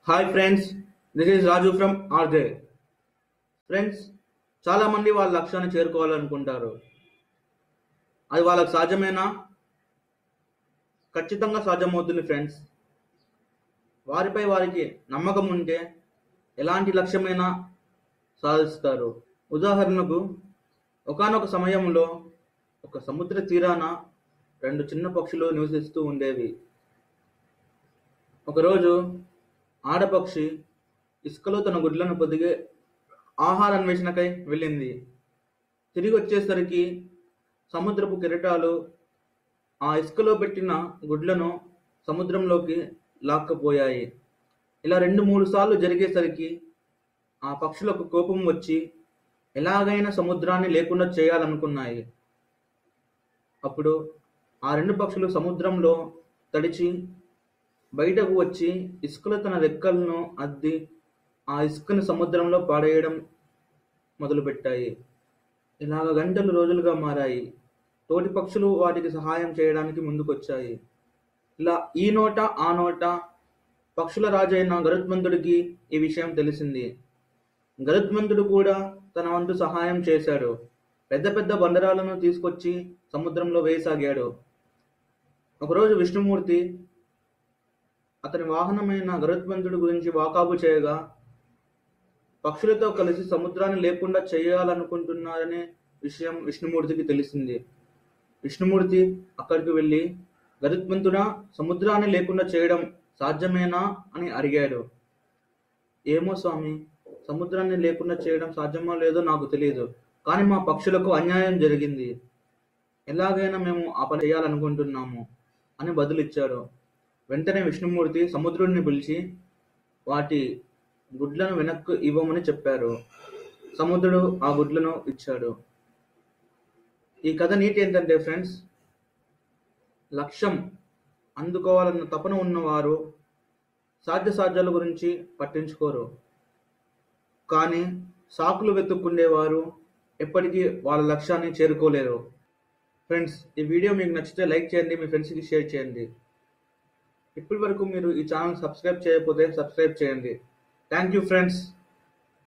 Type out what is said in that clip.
hi friends this is Raju from RJ friends చాలామంది వాళ్ళ లక్ష్యాన్ని చేరుకోవాలనుకుంటారు అది వాళ్ళకి సాధ్యమేనా ఖచ్చితంగా సాధ్యమవుతుంది ఫ్రెండ్స్ వారిపై వారికి నమ్మకం ఉంటే ఎలాంటి లక్ష్యమైనా సాధిస్తారు ఉదాహరణకు ఒకానొక సమయంలో ఒక సముద్ర తీరాన రెండు చిన్న పక్షులు నివసిస్తూ ఉండేవి ఒకరోజు ఆడపక్షి ఇసుకలో తన గుడ్లను పొదిగే ఆహార అన్వేషణకై వెళ్ళింది తిరిగి వచ్చేసరికి సముద్రపు కెరటాలు ఆ ఇసుకలో పెట్టిన గుడ్లను సముద్రంలోకి లాక్కపోయాయి ఇలా రెండు మూడు సార్లు జరిగేసరికి ఆ పక్షులకు కోపం వచ్చి ఎలాగైనా సముద్రాన్ని లేకుండా చేయాలనుకున్నాయి అప్పుడు ఆ రెండు పక్షులు సముద్రంలో తడిచి బయటకు వచ్చి ఇసుకలో తన రెక్కలను అద్ది ఆ ఇసుకను సముద్రంలో పాడేయడం మొదలుపెట్టాయి ఇలాగ గంటలు రోజులుగా మారాయి తోటి పక్షులు వాటికి సహాయం చేయడానికి ముందుకొచ్చాయి ఇలా ఈ నోట ఆ నోట పక్షుల రాజైన గరుత్మంతుడికి ఈ విషయం తెలిసింది గరుత్మంతుడు కూడా తన వంతు సహాయం చేశాడు పెద్ద పెద్ద బండరాలను తీసుకొచ్చి సముద్రంలో వేయసాగాడు ఒకరోజు విష్ణుమూర్తి అతని వాహనమైన గరుత్మంతుడి గురించి వాకాబు చేయగా పక్షులతో కలిసి సముద్రాన్ని లేకుండా చేయాలనుకుంటున్నారనే విషయం విష్ణుమూర్తికి తెలిసింది విష్ణుమూర్తి అక్కడికి వెళ్ళి గరుత్మంతుడా సముద్రాన్ని లేకుండా చేయడం సాధ్యమేనా అని అడిగాడు ఏమో స్వామి సముద్రాన్ని లేకుండా చేయడం సాధ్యమో లేదో నాకు తెలియదు కానీ మా పక్షులకు అన్యాయం జరిగింది ఎలాగైనా మేము ఆ పని చేయాలనుకుంటున్నాము అని బదులిచ్చాడు వెంటనే విష్ణుమూర్తి సముద్రుడిని పిలిచి వాటి గుడ్లను వెనక్కు ఇవ్వమని చెప్పారు సముద్రుడు ఆ గుడ్లను ఇచ్చాడు ఈ కథ నీటి ఏంటంటే ఫ్రెండ్స్ లక్ష్యం అందుకోవాలన్న తపన ఉన్నవారు సాధ్య సాధ్యాల గురించి పట్టించుకోరు కానీ సాకులు వెతుక్కుండేవారు ఎప్పటికీ వాళ్ళ లక్ష్యాన్ని చేరుకోలేరు ఫ్రెండ్స్ ఈ వీడియో మీకు నచ్చితే లైక్ చేయండి మీ ఫ్రెండ్స్కి షేర్ చేయండి ఇప్పటి వరకు మీరు ఈ ఛానల్ సబ్స్క్రైబ్ చేయకపోతే సబ్స్క్రైబ్ చేయండి థ్యాంక్ యూ ఫ్రెండ్స్